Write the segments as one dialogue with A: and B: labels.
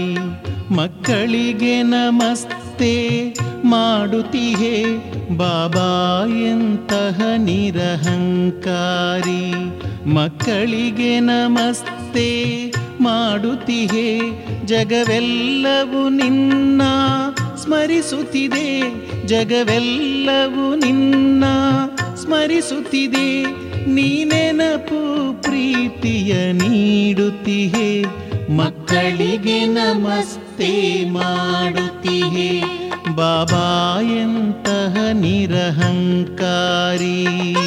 A: ಮಕ್ಕಳಿಗೆ ನಮಸ್ತೆ ಮಾಡುತ್ತಿಹೆ ಬಾಬಾ ಎಂತಹ ನಿರಹಂಕಾರಿ ಮಕ್ಕಳಿಗೆ ನಮಸ್ತೆ ಮಾಡುತ್ತಿಹೆ ಜಗವೆಲ್ಲವೂ ನಿನ್ನ ಸ್ಮರಿಸುತ್ತಿದೆ ಜಗವೆಲ್ಲವೂ ನಿನ್ನ ಸ್ಮರಿಸುತ್ತಿದೆ ನೀನೆನಪು ಪ್ರೀತಿಯ ನೀಡುತ್ತಿಹೆ ಮಕ್ಕಳಿಗೆ ನಮಸ್ತೆ ಮಾಡುತ್ತಿಹೆ ಬಾಬಾ ಎಂತಹ ನಿರಹಂಕಾರಿ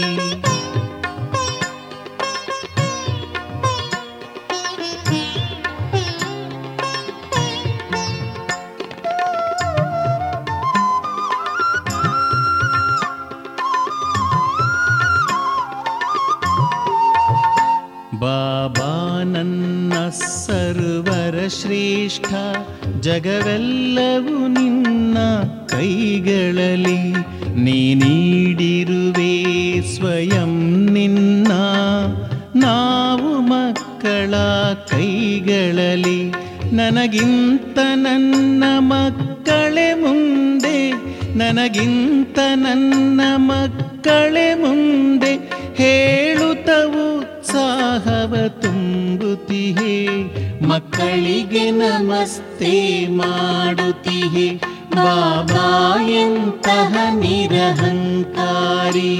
A: ಬಾಬಾ ನನ್ನ ಸರ್ವರ ಶ್ರೇಷ್ಠ ಜಗವೆಲ್ಲವೂ ನಿನ್ನ ಕೈಗಳಲ್ಲಿ ನೀ ನೀಡಿರುವೆ ಸ್ವಯಂ ನಿನ್ನ ನಾವು ಮಕ್ಕಳ ಕೈಗಳಲ್ಲಿ ನನಗಿಂತ ನನ್ನ ಮಕ್ಕಳೇ ಮುಂದೆ ನನಗಿಂತ ನನ್ನ ಮಕ್ಕಳೇ ಮುಂದೆ ಹೇಳುತ್ತ ಉತ್ಸಾಹವ ತುಂಬುತ್ತಿಹೆ ಮಕ್ಕಳಿಗೆ ನಮಸ್ತೆ ಮಾಡುತ್ತಿಹೆ ಬಾಬಾ ಎಂತಹ ನಿರಹಂಕಾರಿ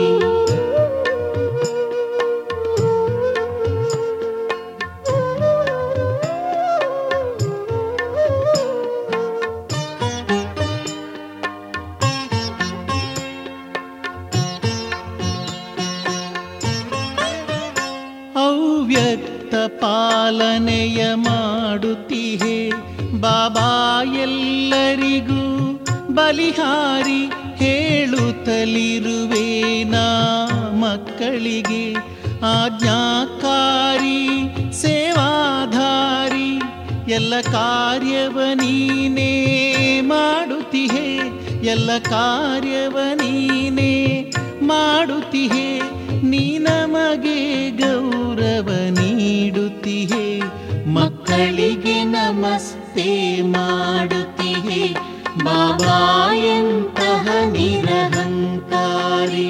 A: ಅವ್ಯಕ್ತ ಪಾಲನೆಯ ಮಾಡುತ್ತಿಹೆ ಬಾಬಾ ಎಲ್ಲರಿಗೂ ಬಲಿಹಾರಿ ಹೇಳುತ್ತಲಿರುವೆ ನಾ ಮಕ್ಕಳಿಗೆ ಆಜ್ಞಾಕಾರಿ ಸೇವಾಧಾರಿ ಎಲ್ಲ ಕಾರ್ಯವ ನೀನೇ ಮಾಡುತ್ತಿಹೆ ಎಲ್ಲ ಕಾರ್ಯವ ನೀನೇ ಮಾಡುತ್ತಿಹೆ ನೀ ನಮಗೆ ಗೌರವ ನೀಡುತ್ತಿಹೆ ಮಕ್ಕಳಿಗೆ ನಮಸ್ತೆ ಮಾಡುತ್ತಿಹೆ ಬಾಬಾ ಎಂತಹ ನಿರಹಂಕಾರಿ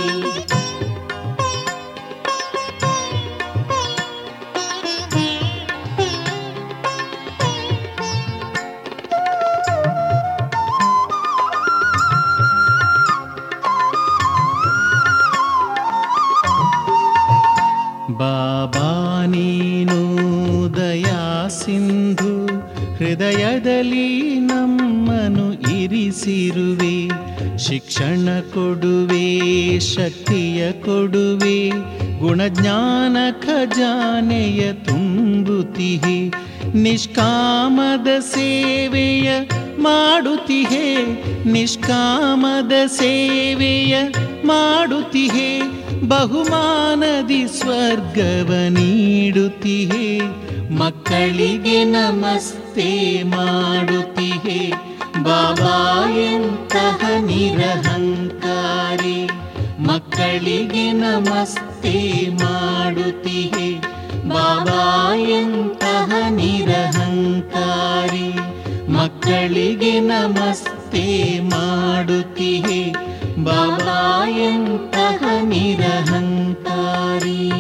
A: ಬಾಬಾ ನೀನು ದಯಾ ಸಿಂಧು ಹೃದಯದಲ್ಲಿ ನಮ್ಮನು ಇರಿಸಿರುವೆ ಶಿಕ್ಷಣ ಕೊಡುವೆ ಶಕ್ತಿಯ ಕೊಡುವೆ ಗುಣಜ್ಞಾನ ಖಜಾನೆಯ ತುಂಬುತ್ತಿಹೆ ನಿಷ್ಕಾಮದ ಸೇವೆಯ ಮಾಡುತ್ತಿಹೆ ನಿಷ್ಕಾಮದ ಸೇವೆಯ ಮಾಡುತ್ತಿಹೆ ಬಹುಮಾನದಿ ಸ್ವರ್ಗವ ನೀಡುತ್ತಿಹೆ ಮಕ್ಕಳಿಗೆ ನಮಸ್ತೆ ಮಾಡುತ್ತಿಹೆ ಬಾಬಾ ಎಂತಹ ನಿರಹಂಕಾರಿ ಮಕ್ಕಳಿಗೆ ನಮಸ್ತೆ ಮಾಡುತ್ತಿಹೆ ಬಾಬಾ ಎಂತಹ ನಿರಹಂಕಾರಿ ಮಕ್ಕಳಿಗೆ ನಮಸ್ತೆ ಮಾಡುತ್ತಿಹೆ ಬಾಬಾ ಎಂತಹ ನಿರಹಂಕಾರಿ